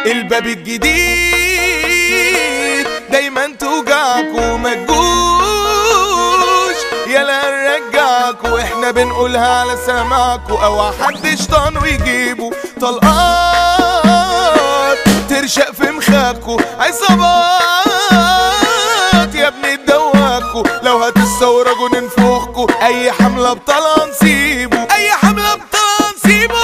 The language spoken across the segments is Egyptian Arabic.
الباب الجديد دايما توجعك وما تجوش يلا نرجعك واحنا بنقولها على سماعكوا او حد شيطان ويجيبه طلقات ترشق في مخاكوا عصابات يا ابني تدواكوا لو هتستورجوا ننفخكوا اي حملة بطلع نسيبه اي حملة بطلع نسيبه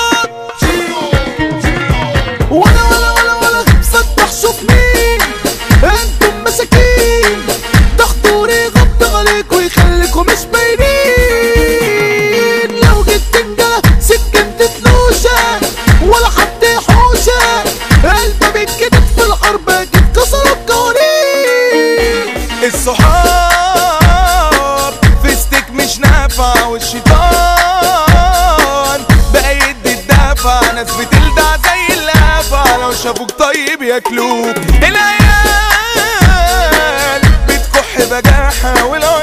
ولا ولا ولا ولا فتح شوف مين انتم مساكين تاخدوني غض عليك ويخليكم مش باينين لو جيت تنجلة سكنت تنوشة ولا حد يحوشة الباب الجديد في الحرب جيت كسروا القوانين الصحاب فيستك مش نافع والشيطان بقى يدي الدافع ناس بتلدع زي اللافع لو شافوك طيب ياكلوك العيال بتكح بجاحة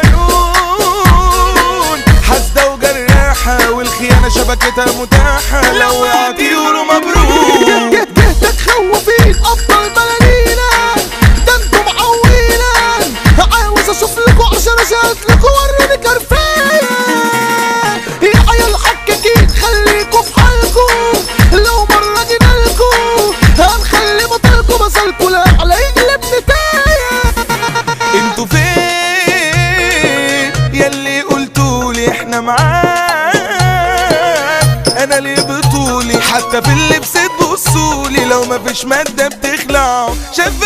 والعيون حاسدة وجراحة والخيانة شبكتها متاحة لو وقعت يقولوا مبروك جهتك خوفين افضل ملالينا ده انتم معوينا عاوز اشوف لكم عشان اشهد لكم وريني كرفايه يا عيال حكاكين خليكوا في حالكم لو مرة جينا لكم هنخلي بطلكم مثلكوا لا على يقلب نتايه انتوا فين ياللي قلتولي احنا معاك انا ليه بطولي حتى في اللبس تبصولي لو مفيش مادة بتخلعوا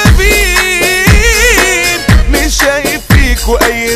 شفافين مش شايف فيكوا اي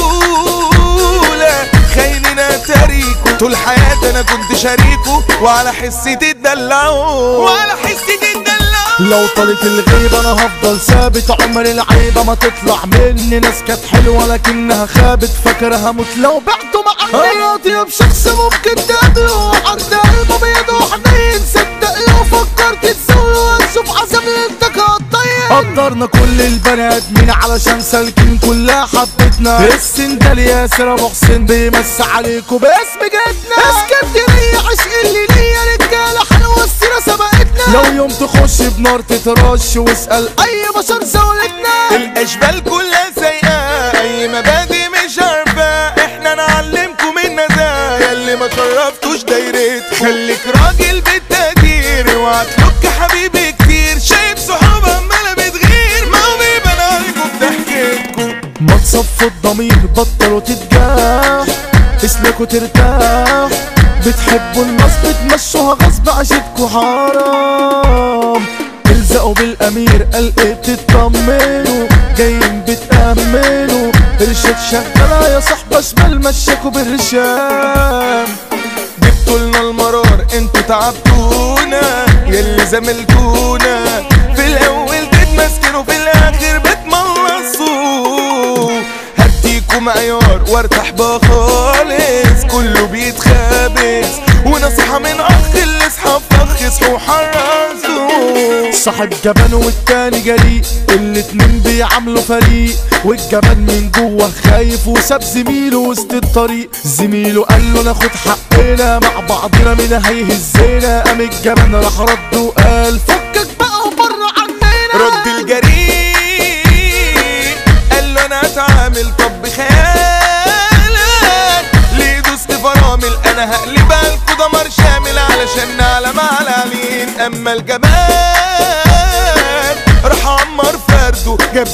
رجولة خاينين اتاريكوا طول حياتي انا كنت شريكوا وعلى حسي تدلعوا وعلى حسي تدلعوا لو طالت الغيبة انا هفضل ثابت عمر العيبة ما تطلع مني ناس كانت حلوة لكنها خابت فاكرها موت لو بعته معني انا اطيب شخص ممكن تقابله عند قلبه بيده حنين صدق لو فكرت تسوي وتشوف عذاب ليلتك هتطير قدرنا كل البني ادمين علشان سالكين كلها حبتنا السندال ياسر ابو حسين بيمس عليكم باسم جدنا اسكندرية عشق اللي ليا رجالة حلوة السيرة سبقتنا لو يوم تخش بنار تترش واسأل اي بشر زولتنا الاشبال كلها سيئة اي مبادئ مش عارفة احنا نعلمكم النزايا اللي ما شرفتوش دايرتكم خليك راجل بالتقدير اوعى تلوك حبيبي كتير شايف صحاب عمالة بتغير ما هو بيبان عليكم بضحكتكم ما تصفوا الضمير بطلوا تتجاح اسلكوا ترتاح بتحبوا الناس بتمشوها غصب عشتكوا حرام الزقوا بالامير قال ايه بتطمنوا جايين بتأمنوا ارشاد شغالة يا صاحبة شمال مشاكوا بالرشام جبتوا لنا المرار انتوا تعبتونا يلي زملتونا في الاول تتمسكنوا في الاخر بتملصوا هديكوا معيار وارتاح بقى خالص كله بيتخابس ونصيحة من اخ اللي اصحاب فخ اصحوا حرصوا صاحب جبان والتاني جريء الاتنين بيعملوا فريق والجبان من جوه خايف وساب زميله وسط الطريق زميله قال له ناخد حقنا مع بعضنا مين هيهزنا قام الجبان راح رد وقال فكك بقى وبره عننا رد الجريء قال له انا اتعامل طب بخيالك ليه دوست فرامل انا هقلبها لكوا دمر شامل علشان نعلم على العلين اما الجبان راح عمر فرده جاب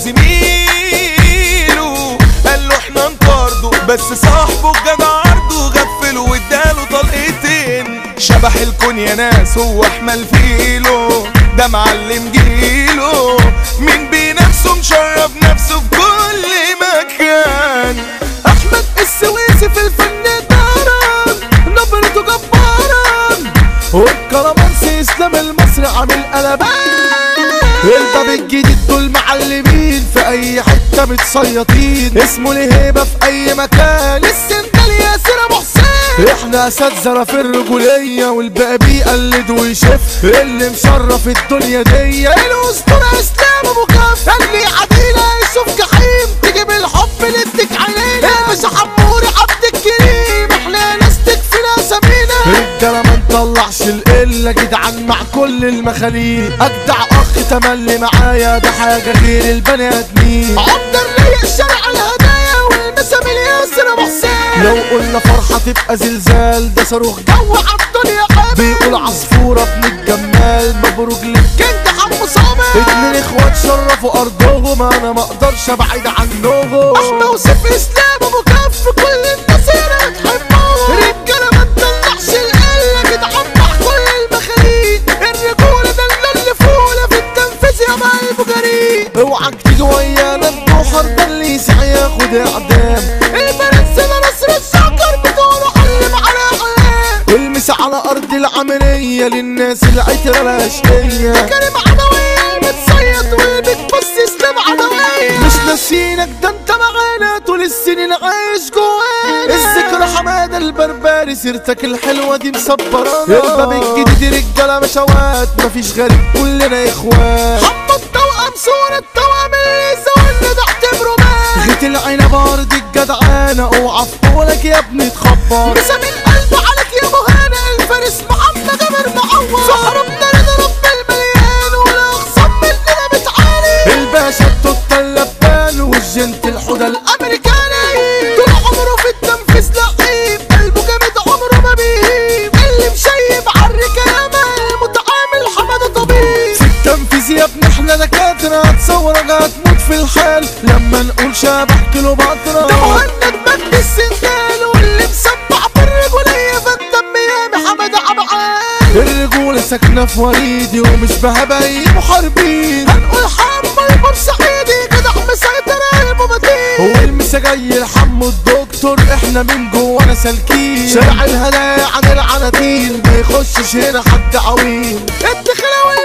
زميله قال له احنا نطارده بس صاحبه الجدع عرضه غفله واداله طلقتين شبح الكون يا ناس هو احمل فيله ده معلم جيله مين بنفسه مشرف نفسه في كل مكان احمد السويسي في الفن دارا نبرته جبارا والكرمانسي اسلام المصري عامل قلبان الباب الجديد دول معلمين في اي حته متصيطين اسمه ليه هيبه في اي مكان السندال ياسر ابو حسين احنا اساتذه في الرجوليه والباقي بيقلد ويشف اللي مشرف الدنيا دي الاسطوره اسلام ابو كف اللي عدينا يشوف جحيم تجيب الحب نديك علينا الباشا حموري عبد الكريم احنا ناس تكفينا سمينا الرجاله ما نطلعش القله الا جدعان مع كل المخاليق اجدع اخ تملي معايا ده حاجه غير البني ادمين عبد الريق شرع الهدايا والمسام الياسر ابو حسين لو قلنا فرحه تبقى زلزال ده صاروخ جو عالدنيا حبيب بيقول عصفوره ابن الجمال مبروك لك كنت حمو صابر اتنين اخوات شرفوا ارضهم انا ما اقدرش ابعد عنهم احمى وسيف اسلام ابو كف كل الناس هنا بتحبهم رجاله ما تطلعش القله جدعان مع كل المخاليق الرجوله ده اللي فوله في التنفيذ يا قلبه جريء اوعك تيجي ويانا الجوهر ده اللي يسعى ياخد اعدام البنات ده نصر السكر بتقولوا علم على اعلام والمس على ارض العمليه للناس العترة الاشقيه كريم عدوية المتصيد والبتبص اسلام عدوية مش ناسينك ده انت معانا طول السنين عايش جوانا الذكرى حماده البربري سيرتك الحلوه دي مصبرانا الباب الجديد رجاله مشوات مفيش غريب كلنا اخوات حمو التوأم صورة التوأم اللي زولنا ده اعتبره مات غيت العين بارد الجدعانه اوعى في قولك يا ابني تخبط مسام القلب عليك يا مهانة الفارس محمد جابر معوض صحربنا رضا رب المليان ولا اخصم مننا بتعاني الباشا التوتة اللبان والجنت الحدى الامريكاني طول عمره في التنفيذ لعيب قلبه جامد عمره ما بيهيب اللي مشيب عالركامة المتعامل حماده طبيب في التنفيذ يا ابني احنا دكاترة هتصورك هتموت في الحال لما نقول شبح كليوباترا ده مهند مجد السندال واللي مسمع في الرجولية فالدم يامي حماده عبعان الرجولة ساكنة في وريدي ومش بهباي محاربين هنقول حمو البورسعيدي جدع مسيطر قلبه متين هو المسا جاي لحمو الدكتور احنا من جوانا سالكين شارع الهدايا عن العناتيل ما يخشش هنا حد عويل الدخلاوي